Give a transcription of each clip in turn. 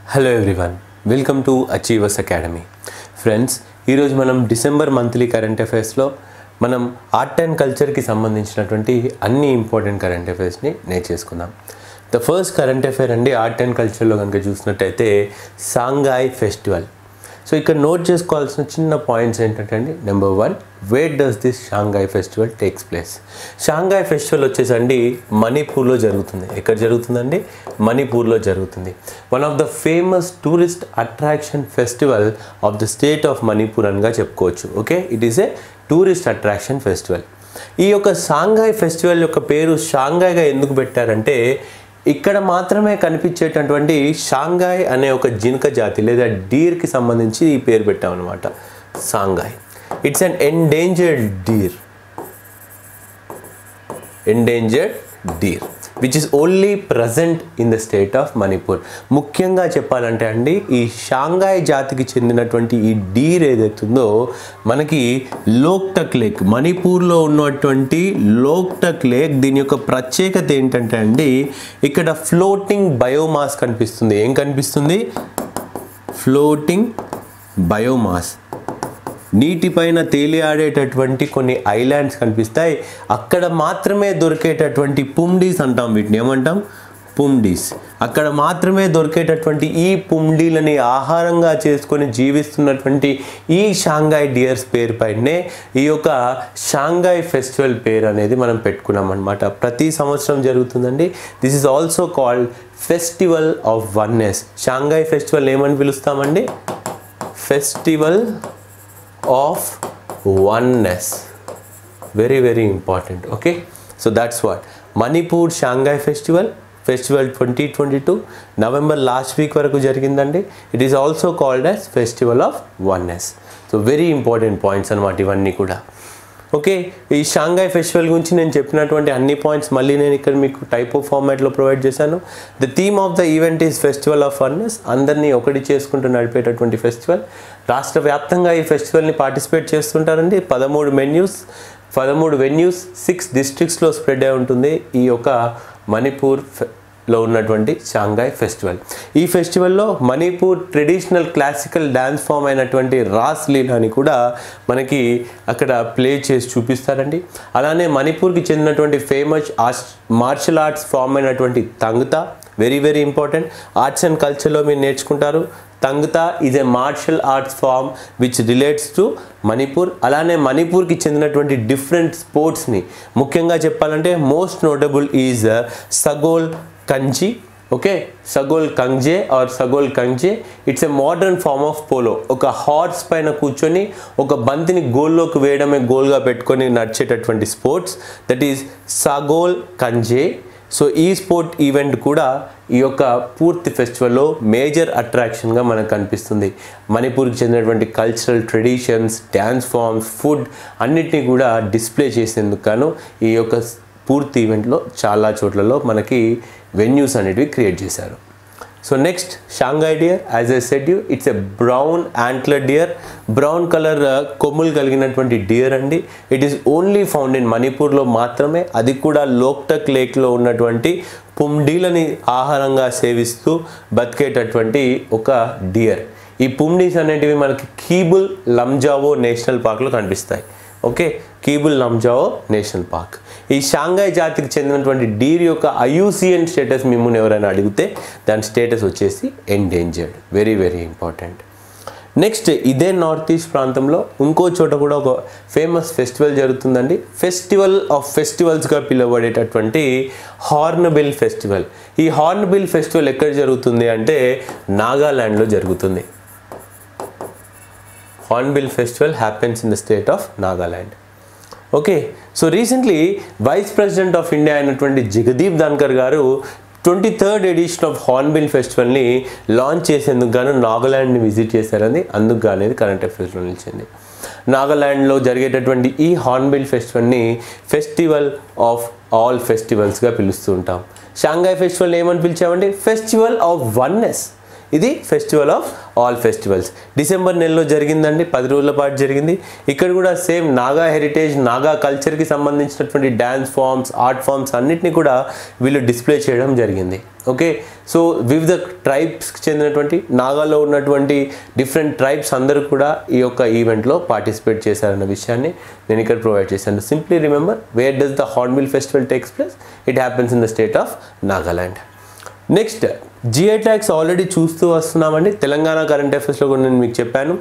Hello everyone welcome to achievers academy friends ఈరోజు మనం December monthly current అఫైర్స్లో మనం art and కల్చర్కి సంబంధించినటువంటి అన్ని ఇంపార్టెంట్ కరెంట్ అఫైర్స్ని నేర్చేసుకుందాం ద ఫస్ట్ కరెంట్ అఫైర్ అండి ఆర్ట్ అండ్ కల్చర్లో కనుక చూసినట్టయితే సాంగాయ్ ఫెస్టివల్ సో ఇక్కడ నోట్ చేసుకోవాల్సిన చిన్న పాయింట్స్ ఏంటంటే అండి number one where does this Sangai festival takes place Sangai festival వచ్చేసండి మణిపూర్లో జరుగుతుంది ఎక్కడ జరుగుతుందండి మణిపూర్లో జరుగుతుంది one of the famous tourist attraction festival of the state of Manipur అనగా చెప్పుకోవచ్చు okay it is a tourist attraction festival ఈ యొక్క షాంఘాయ్ ఫెస్టివల్ యొక్క పేరు షాంఘాయ్గా ఎందుకు పెట్టారంటే ఇక్కడ మాత్రమే కనిపించేటటువంటి షాంఘాయ్ అనే ఒక జింక జాతి లేదా డీర్కి సంబంధించి ఈ పేరు పెట్టామన్నమాట Sangai it's an endangered deer endangered deer which is only present in the state of Manipur ముఖ్యంగా చెప్పాలంటే అండి ఈ షాంఘాయ్ జాతికి చెందినటువంటి ఈ డీర్ ఏదైతుందో మనకి లోక్టక్ లేక్ మణిపూర్లో ఉన్నటువంటి లోక్టక్ లేక్ దీని యొక్క ప్రత్యేకత ఏంటంటే అండి ఇక్కడ ఫ్లోటింగ్ బయోమాస్ కనిపిస్తుంది ఏం కనిపిస్తుంది ఫ్లోటింగ్ బయోమాస్ నీటిపైన తేలియాడేటటువంటి కొన్ని ఐలాండ్స్ కనిపిస్తాయి అక్కడ మాత్రమే దొరికేటటువంటి పుమ్డీస్ అంటాం వీటిని ఏమంటాం పుమ్డీస్ అక్కడ మాత్రమే దొరికేటటువంటి ఈ పుమ్డీలని ఆహారంగా చేసుకొని జీవిస్తున్నటువంటి ఈ షాంఘాయ్ డియర్స్ పేరు పైనే ఈ యొక్క షాంఘాయ్ ఫెస్టివల్ పేరు అనేది మనం పెట్టుకున్నాం అనమాట ప్రతి సంవత్సరం జరుగుతుందండి this is also called festival of oneness Sangai festival ఏమని పిలుస్తామండి festival of oneness very very important okay so that's what manipur shanghai festival festival twenty twenty two November last week వరకు జరిగిందండి it is also called as festival of oneness so very important points అనమాట ఇవన్నీ కూడా okay ఈ Shanghai festival గురించి నేను చెప్పినటువంటి అన్ని పాయింట్స్ మళ్ళీ నేను ఇక్కడ మీకు టైప్ ఆఫ్ ఫార్మాట్లో ప్రొవైడ్ చేశాను the theme of the event is festival of oneness అందరినీ ఒకటి చేసుకుంటూ నడిపేటటువంటి ఫెస్టివల్ రాష్ట్ర వ్యాప్తంగా ఈ ఫెస్టివల్ని పార్టిసిపేట్ చేస్తుంటారండి పదమూడు మెన్యూస్ పదమూడు వెన్యూస్ సిక్స్ డిస్ట్రిక్ట్స్లో స్ప్రెడ్ అయి ఉంటుంది ఈ యొక్క మణిపూర్ లో ఉన్నటువంటి షాంఘాయ్ ఫెస్టివల్ ఈ ఫెస్టివల్లో Manipur traditional classical dance form అయినటువంటి రాస్ లీలాని కూడా మనకి అక్కడ ప్లే చేసి చూపిస్తారండి అలానే మణిపూర్కి చెందినటువంటి famous arts martial arts form అయినటువంటి Thangta very very important arts and కల్చర్లో మీరు నేర్చుకుంటారు Thangta is a martial arts form which relates to Manipur అలానే మణిపూర్కి చెందినటువంటి డిఫరెంట్ స్పోర్ట్స్ని ముఖ్యంగా చెప్పాలంటే most notable is Sagol Kangjei okay Sagol Kangjei or Sagol Kangjei it's a modern form of polo ఒక హార్స్ పైన కూర్చొని ఒక బంతిని గోల్లోకి వేయడమే గోల్గా పెట్టుకొని నడిచేటటువంటి sports that is Sagol Kangjei so ఈ స్పోర్ట్ ఈవెంట్ కూడా ఈ యొక్క పూర్తి ఫెస్టివల్లో మేజర్ అట్రాక్షన్గా మనకు కనిపిస్తుంది మణిపూర్కి చెందినటువంటి cultural traditions dance forms food అన్నిటినీ కూడా డిస్ప్లే చేసేందుకు గాను ఈ యొక్క పూర్తి ఈవెంట్లో చాలా చోట్లలో మనకి వెన్యూస్ అనేటివి క్రియేట్ చేశారు so next Sangai deer as a said you it's a brown antler deer brown colour కొమ్ములు కలిగినటువంటి డియర్ అండి it is only found in మణిపూర్లో మాత్రమే అది కూడా లోక్టక్ లేక్లో ఉన్నటువంటి పుమ్డీలని ఆహారంగా సేవిస్తూ బతికేటటువంటి ఒక డియర్ ఈ పుమ్డీస్ అనేటివి మనకి కీబుల్ లంజావో నేషనల్ పార్క్లో కనిపిస్తాయి okay Keibul Lamjao national park ఈ షాంఘాయ్ జాతికి చెందినటువంటి డీర్ యొక్క ఐయూసిఎన్ స్టేటస్ మిమ్మల్ని ఎవరైనా అడిగితే దాని స్టేటస్ వచ్చేసి endangered very very important next ఇదే నార్త్ ఈస్ట్ ప్రాంతంలో ఇంకో చోట కూడా ఒక ఫేమస్ ఫెస్టివల్ జరుగుతుందండి ఫెస్టివల్ ఆఫ్ ఫెస్టివల్స్గా పిలువబడేటటువంటి హార్న్బిల్ ఫెస్టివల్ ఈ హార్న్బిల్ ఫెస్టివల్ ఎక్కడ జరుగుతుంది అంటే నాగాల్యాండ్లో జరుగుతుంది hornbill festival happens in the state of Nagaland okay so recently vice president of India అయినటువంటి Jagdeep Dhankhar garu twenty third edition of hornbill ఫెస్టివల్ని లాంచ్ చేసేందుకు గాను నాగాల్యాండ్ని విజిట్ చేశారని అందుకు అనేది కరెంట్ అఫైర్స్లో నిలిచింది నాగాల్యాండ్లో జరిగేటటువంటి ఈ హార్న్బిల్ ఫెస్టివల్ని ఫెస్టివల్ ఆఫ్ ఆల్ ఫెస్టివల్స్గా పిలుస్తూ ఉంటాం షాంఘాయ్ ఫెస్టివల్ ఏమని పిలిచామంటే ఫెస్టివల్ ఆఫ్ వన్నెస్ ఇది festival of all festivals December నెలలో జరిగిందండి పది రోజుల పాటు జరిగింది ఇక్కడ కూడా సేమ్ నాగా హెరిటేజ్ నాగా కల్చర్కి సంబంధించినటువంటి డ్యాన్స్ ఫామ్స్ ఆర్ట్ ఫామ్స్ అన్నిటిని కూడా వీళ్ళు డిస్ప్లే చేయడం జరిగింది ఓకే సో వివిధ ట్రైబ్స్కి చెందినటువంటి నాగాలో ఉన్నటువంటి డిఫరెంట్ ట్రైబ్స్ అందరూ కూడా ఈ యొక్క ఈవెంట్లో పార్టిసిపేట్ చేశారన్న విషయాన్ని నేను ఇక్కడ ప్రొవైడ్ చేశాను simply remember where does the hornbill festival takes place it happens in the state of Nagaland next GI tags already చూస్తూ వస్తున్నామండి తెలంగాణ కరెంట్ అఫైర్స్లో కూడా నేను మీకు చెప్పాను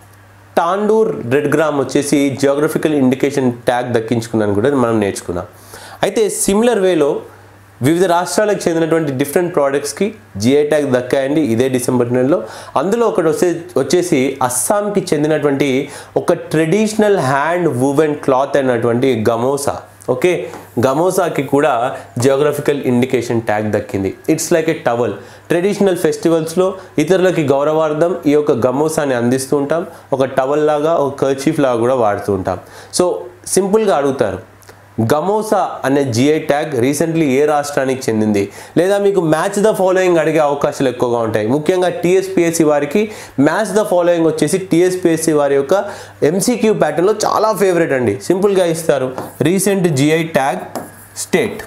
తాండూర్ రెడ్ గ్రామ్ వచ్చేసి జియోగ్రఫికల్ ఇండికేషన్ ట్యాగ్ దక్కించుకున్నాను కూడా మనం నేర్చుకున్నాం అయితే సిమిలర్ వేలో వివిధ రాష్ట్రాలకు చెందినటువంటి డిఫరెంట్ ప్రోడక్ట్స్కి జిఐ ట్యాగ్ దక్కాయండి ఇదే డిసెంబర్ నెలలో అందులో ఒకటి వచ్చే వచ్చేసి అస్సాంకి చెందినటువంటి ఒక ట్రెడిషనల్ హ్యాండ్ వూవెన్ క్లాత్ అయినటువంటి గమోసా ఓకే గమోసాకి కూడా జియోగ్రఫికల్ ఇండికేషన్ ట్యాగ్ దక్కింది it's like a towel traditional ఫెస్టివల్స్లో ఇతరులకి గౌరవార్థం ఈ యొక్క గమోసాని అందిస్తూ ఉంటాం ఒక టవల్ లాగా ఒక కర్చీఫ్ లాగా కూడా వాడుతూ ఉంటాం సో సింపుల్గా అడుగుతారు గమోసా అనే జిఐ ట్యాగ్ రీసెంట్లీ ఏ రాష్ట్రానికి చెందింది లేదా మీకు మ్యాచ్ ద ఫాలోయింగ్ అడిగే అవకాశాలు ఎక్కువగా ఉంటాయి ముఖ్యంగా టీఎస్పిఎస్సి వారికి మ్యాచ్ ద ఫాలోయింగ్ వచ్చేసి టీఎస్పిఎస్సి వారి యొక్క ఎంసీక్యూ ప్యాటర్న్లో చాలా ఫేవరెట్ అండి సింపుల్గా ఇస్తారు రీసెంట్ జిఐ ట్యాగ్ స్టేట్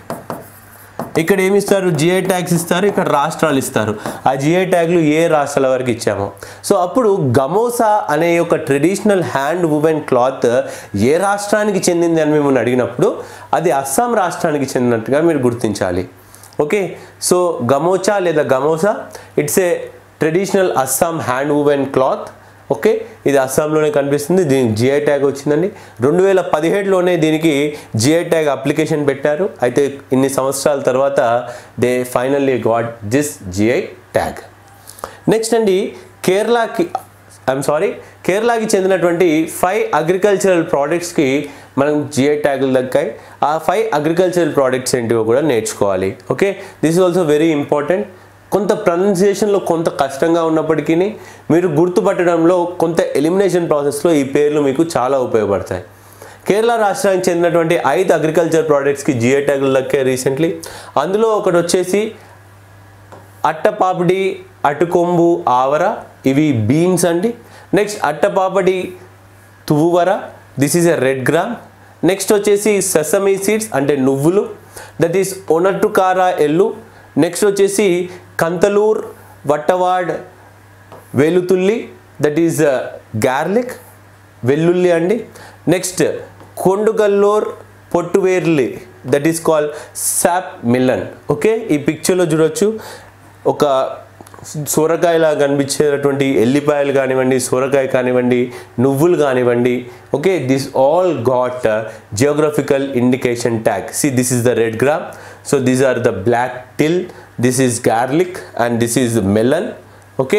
ఇక్కడ ఏమి ఇస్తారు జిఐ ట్యాగ్స్ ఇస్తారు ఇక్కడ రాష్ట్రాలు ఇస్తారు ఆ జిఐ ట్యాగ్లు ఏ రాష్ట్రాల వరకు ఇచ్చామో సో అప్పుడు గమోసా అనే యొక్క ట్రెడిషనల్ హ్యాండ్ వువెన్ క్లాత్ ఏ రాష్ట్రానికి చెందింది అని మిమ్మల్ని అడిగినప్పుడు అది అస్సాం రాష్ట్రానికి చెందినట్టుగా మీరు గుర్తించాలి ఓకే సో గమోచా లేదా gamosa it's a traditional Assam hand woven cloth okay ఇది అస్సాంలోనే కనిపిస్తుంది దీనికి జిఐ ట్యాగ్ వచ్చిందండి రెండు వేల పదిహేడులోనే దీనికి జిఐ ట్యాగ్ అప్లికేషన్ పెట్టారు అయితే ఇన్ని సంవత్సరాల తర్వాత they finally got this GI tag next అండి కేరళకి ఐఎమ్ సారీ కేరళకి చెందినటువంటి ఫైవ్ అగ్రికల్చరల్ ప్రోడక్ట్స్కి మనం జిఐ ట్యాగులు దక్కాయి ఆ ఫైవ్ అగ్రికల్చరల్ ప్రోడక్ట్స్ ఏంటివో కూడా నేర్చుకోవాలి okay this is also very important కొంత ప్రొనౌన్సియేషన్లో కొంత కష్టంగా ఉన్నప్పటికీ మీరు గుర్తుపట్టడంలో కొంత ఎలిమినేషన్ ప్రాసెస్లో ఈ పేర్లు మీకు చాలా ఉపయోగపడతాయి కేరళ రాష్ట్రానికి చెందినటువంటి ఐదు అగ్రికల్చర్ ప్రోడక్ట్స్కి జిఐ ట్యాగులు దక్కాయి రీసెంట్లీ అందులో ఒకటి వచ్చేసి అట్టపాపిడి అటుకొంబు ఆవర ఇవి బీన్స్ అండి next Attappadi Thuvara this is a red gram next వచ్చేసి సెసమీ సీడ్స్ అంటే నువ్వులు that is Onattukara Ellu next వచ్చేసి Kanthalloor Vattavada Veluthulli that is garlic వెల్లుల్లి అండి next Kodungallur Pottuvellari that is called snap melon okay ఈ పిక్చర్లో చూడొచ్చు ఒక సొరకాయలా కనిపించేటటువంటి ఎల్లిపాయలు కానివ్వండి సొరకాయ కానివ్వండి నువ్వులు కానివ్వండి okay this all got geographical indication tag see this is the red gram so these are the black til this is garlic and this is melon okay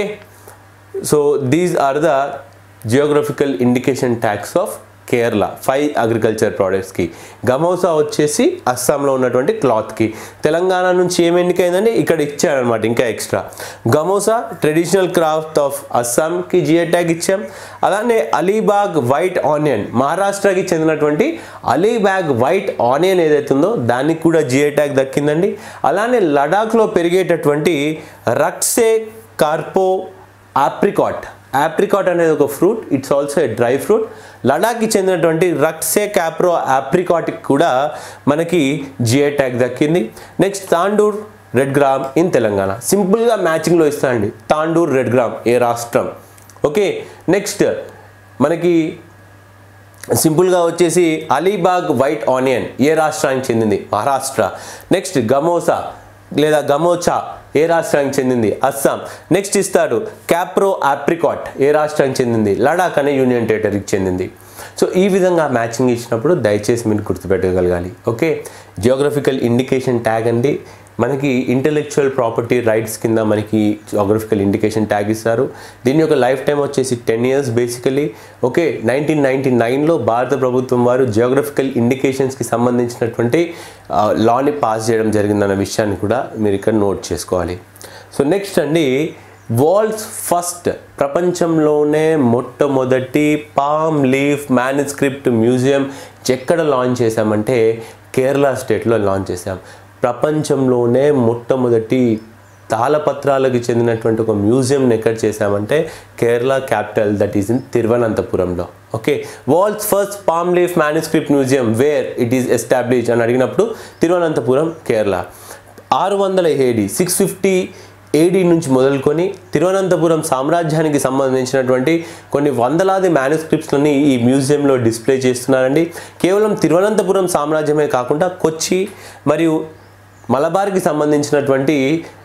so these are the geographical indication tags of Kerala five agriculture ప్రోడక్ట్స్కి గమోసా వచ్చేసి అస్సాంలో ఉన్నటువంటి క్లాత్కి తెలంగాణ నుంచి ఏం ఎన్నికైందండి ఇక్కడ ఇచ్చారనమాట ఇంకా extra gamosa traditional craft of అస్సాంకి జిఐ ట్యాగ్ ఇచ్చాం అలానే అలీబాగ్ వైట్ ఆనియన్ మహారాష్ట్రకి చెందినటువంటి అలీబాగ్ వైట్ ఆనియన్ ఏదైతే ఉందో దానికి కూడా జిఐ ట్యాగ్ దక్కిందండి అలానే లడాఖ్లో పెరిగేటటువంటి రక్సే కార్పో ఆప్రికాట్ ఆప్రికాట్ అనేది ఒక fruit it's also a dry fruit లడాఖ్కి చెందినటువంటి రక్సే క్యాప్రో ఆప్రికాట్కి కూడా మనకి జిఐ ట్యాగ్ దక్కింది next Tandur red gram in Telangana సింపుల్గా మ్యాచింగ్లో ఇస్తానండి తాండూర్ రెడ్ గ్రామ్ ఏ రాష్ట్రం ఓకే నెక్స్ట్ మనకి సింపుల్గా వచ్చేసి అలీబాగ్ వైట్ ఆనియన్ ఏ రాష్ట్రానికి చెందింది మహారాష్ట్ర నెక్స్ట్ గమోసా లేదా గమోచా ఏ రాష్ట్రానికి చెందింది అస్సాం నెక్స్ట్ ఇస్తాడు క్యాప్రో ఆప్రికాట్ ఏ రాష్ట్రానికి చెందింది లడాక్ అనే యూనియన్ టెరిటరీకి చెందింది సో ఈ విధంగా మ్యాచింగ్ ఇచ్చినప్పుడు దయచేసి మీరు గుర్తుపెట్టగలగాలి ఓకే జియోగ్రఫికల్ ఇండికేషన్ ట్యాగ్ అండి మనకి ఇంటెలెక్చువల్ ప్రాపర్టీ రైట్స్ కింద మనకి జోగ్రఫికల్ ఇండికేషన్ ట్యాగ్ ఇస్తారు దీని యొక్క లైఫ్ టైం వచ్చేసి ten years basically okay nineteen ninety నైన్లో భారత ప్రభుత్వం వారు జియోగ్రఫికల్ ఇండికేషన్స్కి సంబంధించినటువంటి లాని పాస్ చేయడం జరిగిందన్న విషయాన్ని కూడా మీరు ఇక్కడ నోట్ చేసుకోవాలి సో నెక్స్ట్ అండి వరల్డ్స్ ఫస్ట్ ప్రపంచంలోనే మొట్టమొదటి పామ్ లీఫ్ మ్యానుస్క్రిప్ట్ మ్యూజియం ఎక్కడ లాంచ్ చేశామంటే కేరళ స్టేట్లో లాంచ్ చేశాం ప్రపంచంలోనే మొట్టమొదటి తాళపత్రాలకు చెందినటువంటి ఒక మ్యూజియంని ఎక్కడ చేశామంటే Kerala capital that is in తిరువనంతపురంలో okay world's first palm leaf manuscript museum where it is establish అని అడిగినప్పుడు తిరువనంతపురం కేరళ ఆరు వందల ఏడి సిక్స్ ఫిఫ్టీ ఏడి నుంచి మొదలుకొని తిరువనంతపురం సామ్రాజ్యానికి సంబంధించినటువంటి కొన్ని వందలాది మ్యానుస్క్రిప్ట్స్ని ఈ మ్యూజియంలో డిస్ప్లే చేస్తున్నారండి కేవలం తిరువనంతపురం సామ్రాజ్యమే కాకుండా కొచ్చి మరియు మలబార్కి సంబంధించినటువంటి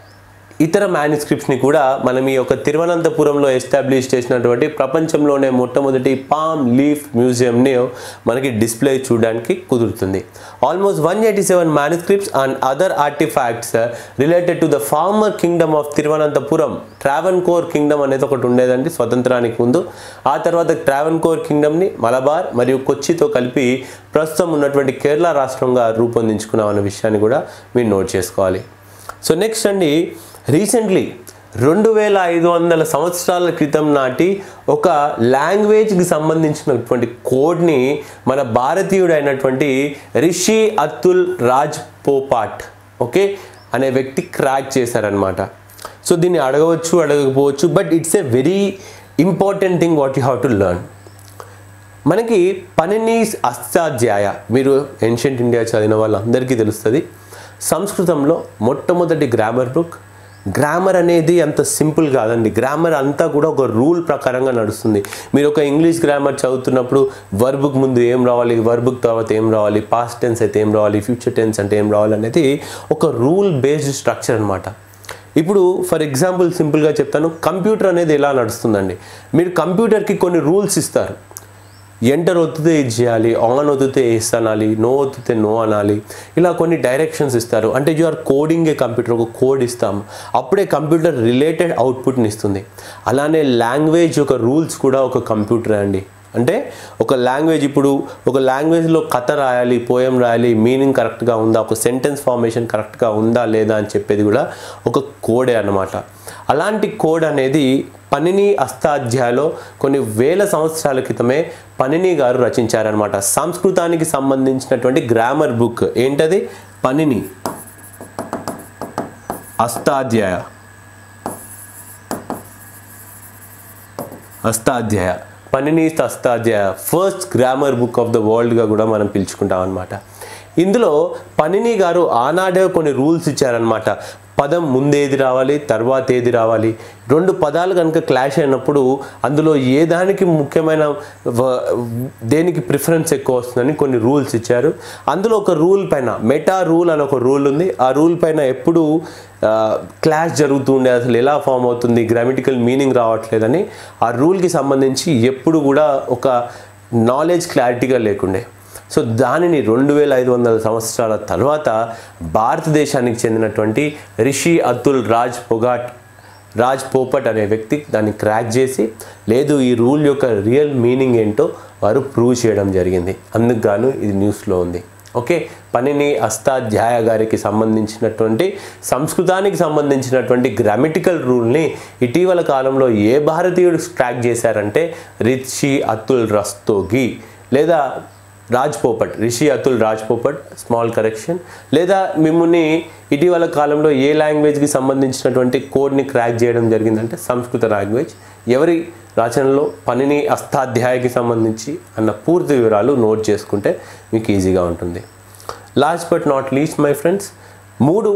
ఇతర మ్యానుస్క్రిప్ట్స్ని కూడా మనం ఈ యొక్క తిరువనంతపురంలో ఎస్టాబ్లిష్ చేసినటువంటి ప్రపంచంలోనే మొట్టమొదటి పామ్ లీఫ్ మ్యూజియంని మనకి డిస్ప్లే చూడడానికి కుదురుతుంది almost one eighty seven manuscripts and other artifacts related to the former kingdom of Thiruvananthapuram Travancore kingdom అనేది ఒకటి ఉండేదండి స్వతంత్రానికి ముందు ఆ తర్వాత ట్రావెన్ కోర్ కింగ్డమ్ని మలబార్ మరియు కొచ్చితో కలిపి ప్రస్తుతం ఉన్నటువంటి కేరళ రాష్ట్రంగా రూపొందించుకున్నాం అనే విషయాన్ని కూడా మీరు నోట్ చేసుకోవాలి సో నెక్స్ట్ అండి రీసెంట్లీ రెండు వేల ఐదు వందల సంవత్సరాల క్రితం నాటి ఒక లాంగ్వేజ్కి సంబంధించినటువంటి కోడ్ని మన భారతీయుడైనటువంటి రిషి అతుల్ రాజ్ పోపాట్ ఓకే అనే వ్యక్తి క్రాక్ చేశారనమాట సో దీన్ని అడగవచ్చు అడగకపోవచ్చు but it's a very important thing what you have to learn మనకి పనినీస్ అష్టాధ్యాయ మీరు ఏన్షియంట్ ఇండియా చదివిన వాళ్ళందరికీ తెలుస్తుంది సంస్కృతంలో మొట్టమొదటి గ్రామర్ బుక్ గ్రామర్ అనేది అంత సింపుల్ కాదండి గ్రామర్ అంతా కూడా ఒక రూల్ ప్రకారంగా నడుస్తుంది మీరు ఒక ఇంగ్లీష్ గ్రామర్ చదువుతున్నప్పుడు వర్బుక్ ముందు ఏం రావాలి వర్బుక్ తర్వాత ఏం రావాలి పాస్ట్ టెన్స్ అయితే ఏం రావాలి ఫ్యూచర్ టెన్స్ అంటే ఏం రావాలి అనేది ఒక రూల్ బేస్డ్ స్ట్రక్చర్ అనమాట ఇప్పుడు ఫర్ ఎగ్జాంపుల్ సింపుల్గా చెప్తాను కంప్యూటర్ అనేది ఎలా నడుస్తుందండి మీరు కంప్యూటర్కి కొన్ని రూల్స్ ఇస్తారు ఎంటర్ ఒత్తితే ఇది చేయాలి ఆన్ ఒత్తితే ఎస్ అనాలి నో ఒత్తితే నో అనాలి ఇలా కొన్ని డైరెక్షన్స్ ఇస్తారు అంటే you are coding a computer ఒక కోడ్ ఇస్తాం అప్పుడే కంప్యూటర్ రిలేటెడ్ అవుట్పుట్ని ఇస్తుంది అలానే లాంగ్వేజ్ యొక్క రూల్స్ కూడా ఒక కంప్యూటర్ అండి అంటే ఒక లాంగ్వేజ్ ఇప్పుడు ఒక లాంగ్వేజ్లో కథ రాయాలి పోయం రాయాలి మీనింగ్ కరెక్ట్గా ఉందా ఒక సెంటెన్స్ ఫార్మేషన్ కరెక్ట్గా ఉందా లేదా అని చెప్పేది కూడా ఒక కోడే అన్నమాట అలాంటి కోడ్ అనేది పనిని అష్టాధ్యాయలో కొన్ని వేల సంవత్సరాల క్రితమే పనిని గారు రచించారనమాట సంస్కృతానికి సంబంధించినటువంటి గ్రామర్ బుక్ ఏంటది Panini Ashtadhyayi Ashtadhyayi Panini's Ashtadhyayi first grammar book of the వరల్డ్గా కూడా మనం పిలుచుకుంటాం అనమాట ఇందులో పనిని గారు ఆనాడే కొన్ని రూల్స్ ఇచ్చారనమాట పదం ముందేది రావాలి తర్వాత ఏది రావాలి రెండు పదాలు కనుక క్లాష్ అయినప్పుడు అందులో ఏ దానికి ముఖ్యమైన వ- దేనికి ప్రిఫరెన్స్ ఎక్కువ వస్తుందని కొన్ని రూల్స్ ఇచ్చారు అందులో ఒక రూల్ పైన మెటా రూల్ అని ఒక రూల్ ఉంది ఆ రూల్ పైన ఎప్పుడు క్లాష్ జరుగుతూ ఉండే అసలు ఎలా ఫామ్ అవుతుంది గ్రామటికల్ మీనింగ్ రావట్లేదని ఆ రూల్కి సంబంధించి ఎప్పుడు కూడా ఒక నాలెడ్జ్ క్లారిటీగా లేకుండే సో దానిని రెండు వేల ఐదు వందల సంవత్సరాల తర్వాత భారతదేశానికి చెందినటువంటి రిషి అతుల్ రాజ్ పొగాట్ రాజ్ పోపట్ అనే వ్యక్తి దాన్ని క్రాక్ చేసి లేదు ఈ రూల్ యొక్క రియల్ మీనింగ్ ఏంటో వారు ప్రూవ్ చేయడం జరిగింది అందుకు గాను ఇది న్యూస్లో ఉంది ఓకే పనిని అష్టాధ్యాయ గారికి సంబంధించినటువంటి సంస్కృతానికి సంబంధించినటువంటి గ్రామటికల్ రూల్ని ఇటీవల కాలంలో ఏ భారతీయుడు క్రాక్ చేశారంటే రిషి అతుల్ రస్తోగి లేదా రాజ్ పోపట్ రిషి అతుల్ రాజ్ పోపట్ స్మాల్ కరెక్షన్ లేదా మిమ్మల్ని ఇటీవల కాలంలో ఏ లాంగ్వేజ్కి సంబంధించినటువంటి కోడ్ని క్రాక్ చేయడం జరిగిందంటే సంస్కృత లాంగ్వేజ్ ఎవరి రచనలో పనిని అష్టాధ్యాయకి సంబంధించి అన్న పూర్తి వివరాలు నోట్ చేసుకుంటే మీకు ఈజీగా ఉంటుంది last but not least my friends మూడు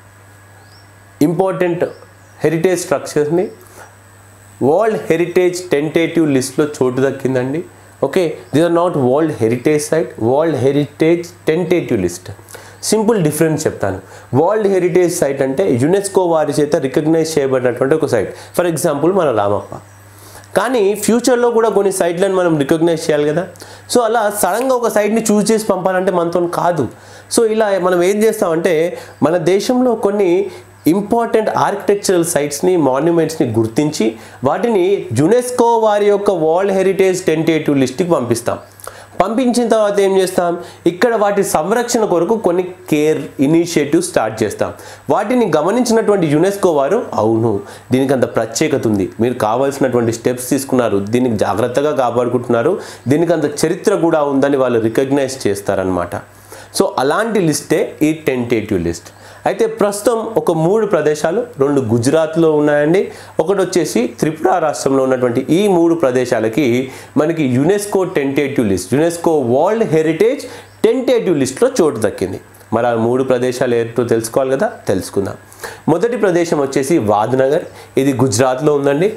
ఇంపార్టెంట్ హెరిటేజ్ స్ట్రక్చర్స్ని వరల్డ్ హెరిటేజ్ టెంటేటివ్ లిస్ట్లో చోటు దక్కిందండి okay this are not world heritage site world heritage tentative list simple difference చెప్తాను వరల్డ్ హెరిటేజ్ సైట్ అంటే యునెస్కో వారి చేత రికగ్నైజ్ చేయబడినటువంటి ఒక సైట్ ఫర్ ఎగ్జాంపుల్ మన రామప్ప కానీ ఫ్యూచర్లో కూడా కొన్ని సైట్లను మనం రికగ్నైజ్ చేయాలి కదా సో అలా సడన్గా ఒక సైట్ని చూస్ చేసి పంపాలంటే మనతో కాదు సో ఇలా మనం ఏం చేస్తామంటే మన దేశంలో కొన్ని ఇంపార్టెంట్ ఆర్కిటెక్చరల్ సైట్స్ని మాన్యుమెంట్స్ని గుర్తించి వాటిని యునెస్కో వారి యొక్క వరల్డ్ హెరిటేజ్ టెంటేటివ్ లిస్ట్కి పంపిస్తాం పంపించిన తర్వాత ఏం చేస్తాం ఇక్కడ వాటి సంరక్షణ కొరకు కొన్ని కేర్ ఇనిషియేటివ్ స్టార్ట్ చేస్తాం వాటిని గమనించినటువంటి యునెస్కో వారు అవును దీనికి అంత ప్రత్యేకత ఉంది మీరు కావాల్సినటువంటి స్టెప్స్ తీసుకున్నారు దీనికి జాగ్రత్తగా కాపాడుకుంటున్నారు దీనికి అంత చరిత్ర కూడా ఉందని వాళ్ళు రికగ్నైజ్ చేస్తారనమాట సో అలాంటి లిస్టే ఈ టెంటేటివ్ లిస్ట్ అయితే ప్రస్తుతం ఒక మూడు ప్రదేశాలు రెండు గుజరాత్లో ఉన్నాయండి ఒకటి వచ్చేసి త్రిపుర రాష్ట్రంలో ఉన్నటువంటి ఈ మూడు ప్రదేశాలకి మనకి UNESCO tentative list UNESCO world heritage tentative లిస్ట్లో చోటు దక్కింది మరి ఆ మూడు ప్రదేశాలు ఏంటో తెలుసుకోవాలి కదా తెలుసుకుందాం మొదటి ప్రదేశం వచ్చేసి వాద్నగర్ ఇది గుజరాత్లో ఉందండి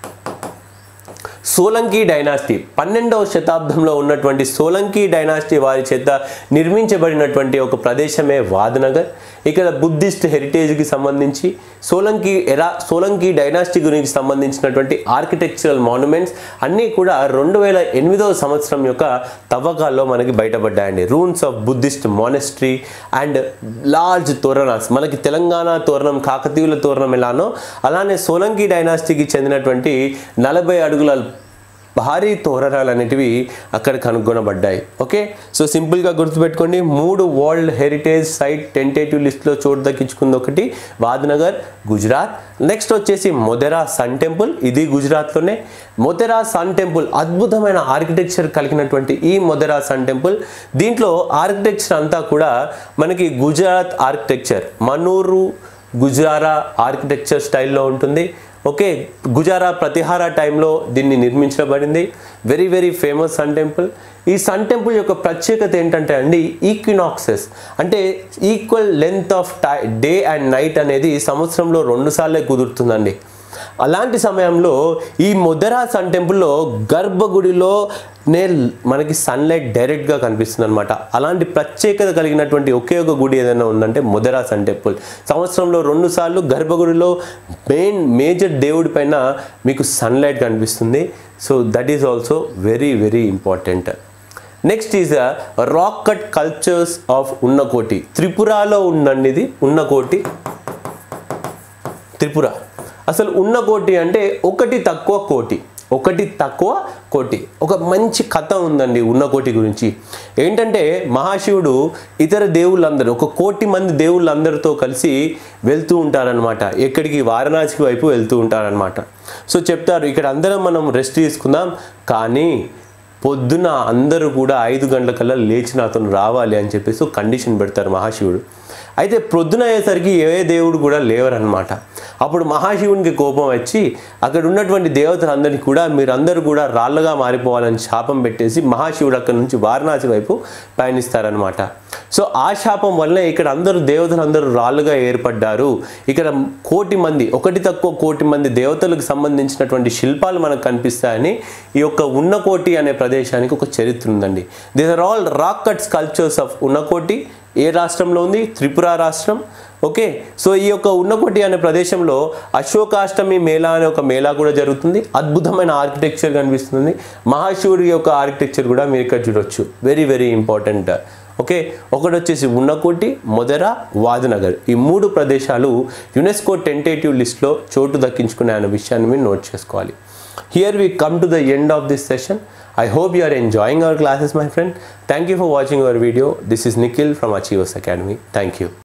సోలంకి డైనాసిటీ పన్నెండవ శతాబ్దంలో ఉన్నటువంటి సోలంకి డైనాసిటీ వారి చేత నిర్మించబడినటువంటి ఒక ప్రదేశమే వాద్నగర్ ఇక్కడ బుద్ధిస్ట్ హెరిటేజ్కి సంబంధించి సోలంకి ఎరా సోలంకి డైనాసిటీ గురించి సంబంధించినటువంటి ఆర్కిటెక్చరల్ మాన్యుమెంట్స్ అన్నీ కూడా రెండు వేల ఎనిమిదవ సంవత్సరం యొక్క తవ్వకాల్లో మనకి బయటపడ్డాయండి ruins of Buddhist monastery and large toranas మనకి తెలంగాణ తోరణం కాకతీయుల తోరణం ఎలానో అలానే సోలంకి డైనాసిటీకి చెందినటువంటి నలభై అడుగుల భారీ తోరణాలు అనేటివి అక్కడ కనుగొనబడ్డాయి ఓకే సో సింపుల్గా గుర్తుపెట్టుకోండి మూడు వరల్డ్ హెరిటేజ్ సైట్ టెంటేటివ్ లిస్ట్లో చోటు దక్కించుకుంది ఒకటి వాద్నగర్ గుజరాత్ నెక్స్ట్ వచ్చేసి మొదెరా సన్ టెంపుల్ ఇది గుజరాత్లోనే మొదెరా సన్ టెంపుల్ అద్భుతమైన ఆర్కిటెక్చర్ కలిగినటువంటి ఈ మొదెరా సన్ టెంపుల్ దీంట్లో ఆర్కిటెక్చర్ అంతా కూడా మనకి గుజరాత్ ఆర్కిటెక్చర్ మనూరు గుజారా ఆర్కిటెక్చర్ స్టైల్లో ఉంటుంది ఓకే గుజారా ప్రతిహార టైంలో దీన్ని నిర్మించబడింది very very famous sun temple ఈ సన్ టెంపుల్ యొక్క ప్రత్యేకత ఏంటంటే అండి ఈక్వినాక్సెస్ అంటే equal length of the day and night అనేది సంవత్సరంలో రెండుసార్లే కుదురుతుందండి అలాంటి సమయంలో ఈ మొదరా సన్ టెంపుల్లో గర్భగుడిలో నే మనకి సన్లైట్ డైరెక్ట్గా కనిపిస్తుంది అనమాట అలాంటి ప్రత్యేకత కలిగినటువంటి ఒకే ఒక గుడి ఏదైనా ఉందంటే మొదరా సన్ టెంపుల్ సంవత్సరంలో రెండు సార్లు గర్భగుడిలో మెయిన్ మేజర్ దేవుడి పైన మీకు సన్లైట్ కనిపిస్తుంది so that is also very very important next is rock cut cultures of Unakoti త్రిపురలో ఉందండి ఇది ఉన్నకోటి త్రిపుర అసలు ఉన్న కోటి అంటే ఒకటి తక్కువ కోటి ఒకటి తక్కువ కోటి ఒక మంచి కథ ఉందండి ఉన్న కోటి గురించి ఏంటంటే మహాశివుడు ఇతర దేవుళ్ళందరూ ఒక కోటి మంది దేవుళ్ళందరితో కలిసి వెళ్తూ ఉంటారనమాట ఎక్కడికి వారణాసి వైపు వెళ్తూ ఉంటారనమాట సో చెప్తారు ఇక్కడ అందరం మనం రెస్ట్ తీసుకుందాం కానీ పొద్దున అందరూ కూడా ఐదు గంటలకల్లా లేచి నాతో రావాలి అని చెప్పేసి ఒక కండిషన్ పెడతారు మహాశివుడు అయితే ప్రొద్దున అయ్యేసరికి ఏ దేవుడు కూడా లేవరనమాట అప్పుడు మహాశివునికి కోపం వచ్చి అక్కడ ఉన్నటువంటి దేవతలందరినీ కూడా మీరందరూ కూడా రాళ్ళగా మారిపోవాలని శాపం పెట్టేసి మహాశివుడు అక్కడ నుంచి వారణాసి వైపు పయనిస్తారనమాట సో ఆ శాపం వల్ల ఇక్కడ అందరూ దేవతలందరూ రాళ్ళుగా ఏర్పడ్డారు ఇక్కడ కోటి మంది ఒకటి తక్కువ కోటి మంది దేవతలకు సంబంధించినటువంటి శిల్పాలు మనకు కనిపిస్తాయని ఈ యొక్క ఉన్నకోటి అనే ప్రదేశానికి ఒక చరిత్ర ఉందండి these are all rock cut sculptures of Unakoti ఏ రాష్ట్రంలో ఉంది త్రిపుర రాష్ట్రం ఓకే సో ఈ యొక్క ఉన్నకోటి అనే ప్రదేశంలో అశోకాష్టమి మేళా అనే ఒక మేళా కూడా జరుగుతుంది అద్భుతమైన ఆర్కిటెక్చర్ కనిపిస్తుంది మహాశివుడి యొక్క ఆర్కిటెక్చర్ కూడా మీరు ఇక్కడ చూడొచ్చు వెరీ వెరీ ఇంపార్టెంట్ ఓకే ఒకటి వచ్చేసి ఉన్నకోటి మొదర వాదనగర్ ఈ మూడు ప్రదేశాలు యునెస్కో టెంటేటివ్ లిస్ట్లో చోటు దక్కించుకునే అనే విషయాన్ని మీరు నోట్ చేసుకోవాలి here we come to the end of this session I hope you are enjoying our classes, my friend. Thank you for watching our video. This is Nikhil from Achievers Academy. Thank you.